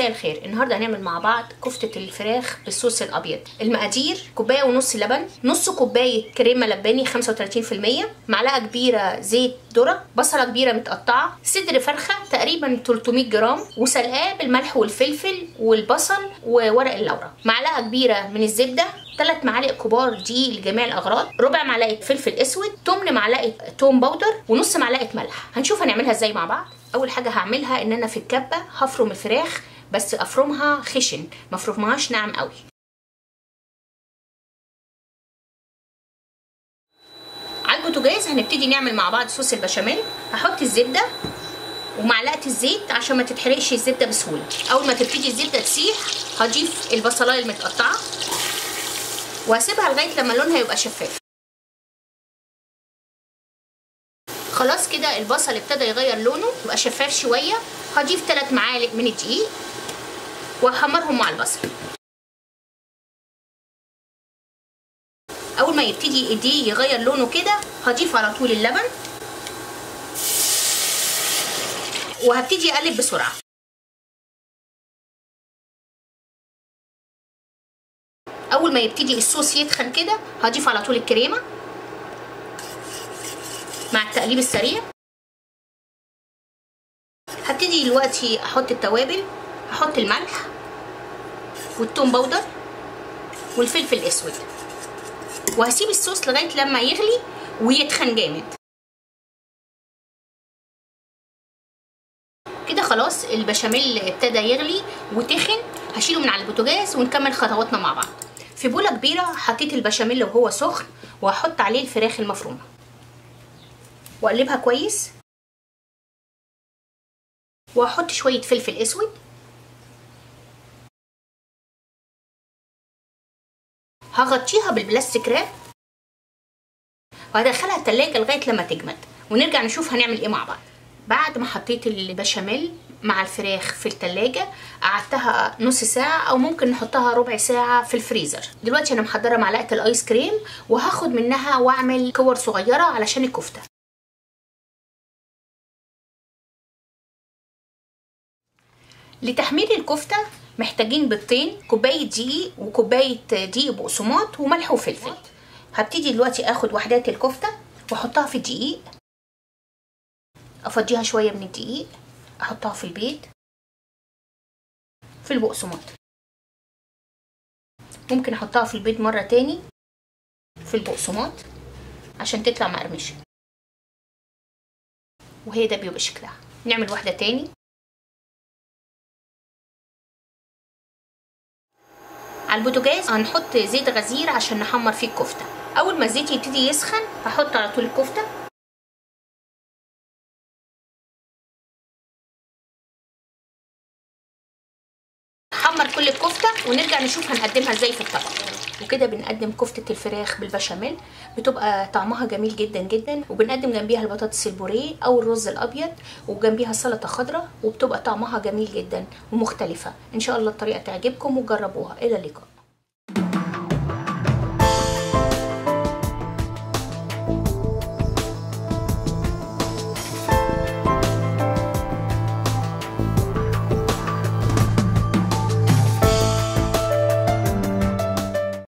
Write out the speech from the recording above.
مساء الخير النهارده هنعمل مع بعض كفته الفراخ بالصوص الابيض المقادير كوبايه ونص لبن نص كوبايه كريمه لباني 35% معلقه كبيره زيت ذره بصله كبيره متقطعه صدر فرخه تقريبا 300 جرام وسلقاه بالملح والفلفل والبصل وورق اللورا معلقه كبيره من الزبده ثلاث معالق كبار دقيق لجميع الاغراض ربع معلقه فلفل اسود تمن معلقه توم باودر ونص معلقه ملح هنشوف هنعملها ازاي مع بعض اول حاجه هعملها ان انا في الكبه هفرم الفراخ بس افرمها خشن ما افرمهاش ناعم قوي على البوتاجاز هنبتدي نعمل مع بعض صوص البشاميل هحط الزبده ومعلقه الزيت عشان ما تتحرقش الزبده بسهوله اول ما تبتدي الزبده تسيح هضيف البصلايه المتقطعه وهسيبها لغايه لما لونها يبقى شفاف خلاص كده البصل ابتدى يغير لونه يبقى شفاف شويه هضيف 3 معالق من الدقيق واحمرهم مع البصل اول ما يبتدي الدقيق يغير لونه كده هضيف على طول اللبن وهبتدي اقلب بسرعه اول ما يبتدي الصوص يتخن كده هضيف على طول الكريمه مع التقليب السريع هبتدي دلوقتي احط التوابل هحط الملح والثوم باودر والفلفل الاسود وهسيب الصوص لغايه لما يغلي ويتخن جامد كده خلاص البشاميل ابتدى يغلي وتخن هشيله من على البوتاجاز ونكمل خطواتنا مع بعض في بوله كبيره حطيت البشاميل وهو سخن وهحط عليه الفراخ المفرومه واقلبها كويس وهحط شويه فلفل اسود هغطيها بالبلاستيك راب وهدخلها التلاجة لغايه لما تجمد ونرجع نشوف هنعمل ايه مع بعض بعد ما حطيت البشاميل مع الفراخ في التلاجة قعدتها نص ساعة أو ممكن نحطها ربع ساعة في الفريزر دلوقتي أنا محضرة معلقة الآيس كريم وهاخد منها وأعمل كور صغيرة علشان الكفتة لتحمير الكفتة محتاجين بيضتين كوباية دقيق وكوباية دقيق بقسماط وملح وفلفل هبتدي دلوقتي اخد وحدات الكفتة واحطها في الدقيق افضيها شوية من الدقيق احطها في البيض في البقسماط ممكن احطها في البيض مرة تاني في البقسماط عشان تطلع مقرمشة وهي ده بيبقى شكلها نعمل واحدة تاني على البوتاجاز هنحط زيت غزير عشان نحمر فيه الكفته اول ما الزيت يبتدي يسخن هحط على طول الكفته نحمر كل الكفته ونرجع نشوف هنقدمها ازاي في الطبق وكده بنقدم كفتة الفراخ بالبشاميل بتبقى طعمها جميل جدا جدا وبنقدم جنبيها البطاطس البوريه او الرز الابيض وجنبيها سلطه خضراء وبتبقى طعمها جميل جدا ومختلفه ان شاء الله الطريقه تعجبكم وجربوها الى اللقاء